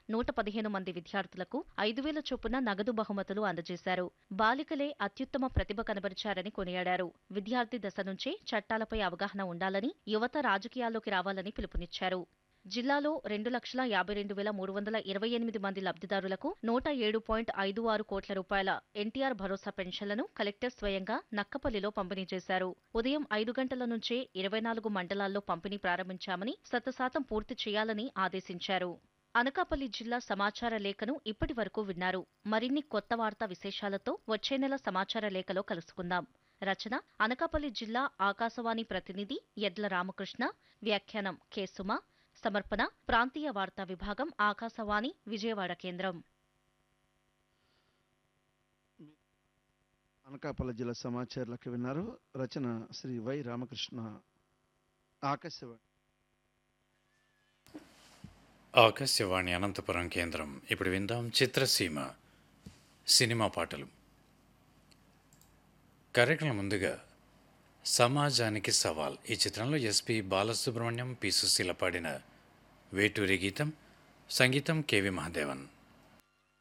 నూట పదిహేను మంది విద్యార్థులకు ఐదు వేల చొప్పున నగదు బహుమతులు అందజేశారు బాలికలే అత్యుత్తమ ప్రతిభ కనబరిచారని కొనియాడారు విద్యార్థి దశ నుంచే చట్టాలపై అవగాహన ఉండాలని యువత రాజకీయాల్లోకి రావాలని పిలుపునిచ్చారు జిల్లాలో రెండు లక్షల యాభై రెండు వేల మూడు వందల ఇరవై ఎనిమిది మంది లబ్ధిదారులకు నూట ఏడు పాయింట్ ఐదు ఆరు కోట్ల రూపాయల ఎన్టీఆర్ భరోసా పెన్షన్లను కలెక్టర్ స్వయంగా నక్కపల్లిలో పంపిణీ చేశారు ఉదయం ఐదు గంటల నుంచే ఇరవై నాలుగు మండలాల్లో పంపిణీ ప్రారంభించామని శతశాతం పూర్తి చేయాలని ఆదేశించారు అనకాపల్లి జిల్లా సమాచార లేఖను ఇప్పటి వరకు విన్నారు మరిన్ని కొత్త వార్తా విశేషాలతో వచ్చే నెల సమాచార లేఖలో కలుసుకుందాం రచన అనకాపల్లి జిల్లా ఆకాశవాణి ప్రతినిధి ఎడ్ల రామకృష్ణ వ్యాఖ్యానం కె సుమ సమర్పణ ప్రాంతీయ వార్తా విభాగం ఆకాశవాణి విజయవాడ కేంద్రం అనకాపల్లి జిల్లా సమాచారాలకు విన్నారు రచన శ్రీ వై రామకృష్ణ ఆకాశవాణి ఆకాశవాణి అనంతపురం కేంద్రం ఇప్పుడు విందాం చిత్రసీమ సినిమా పాటలు కార్యక్రమం ముందుగా సమాజానికి సవాల్ ఈ చిత్రంలో ఎస్పి బాలసుబ్రహ్మణ్యం పి సుశీల పాడిన వేటూరి గీతం సంగీతం కెవి మహాదేవన్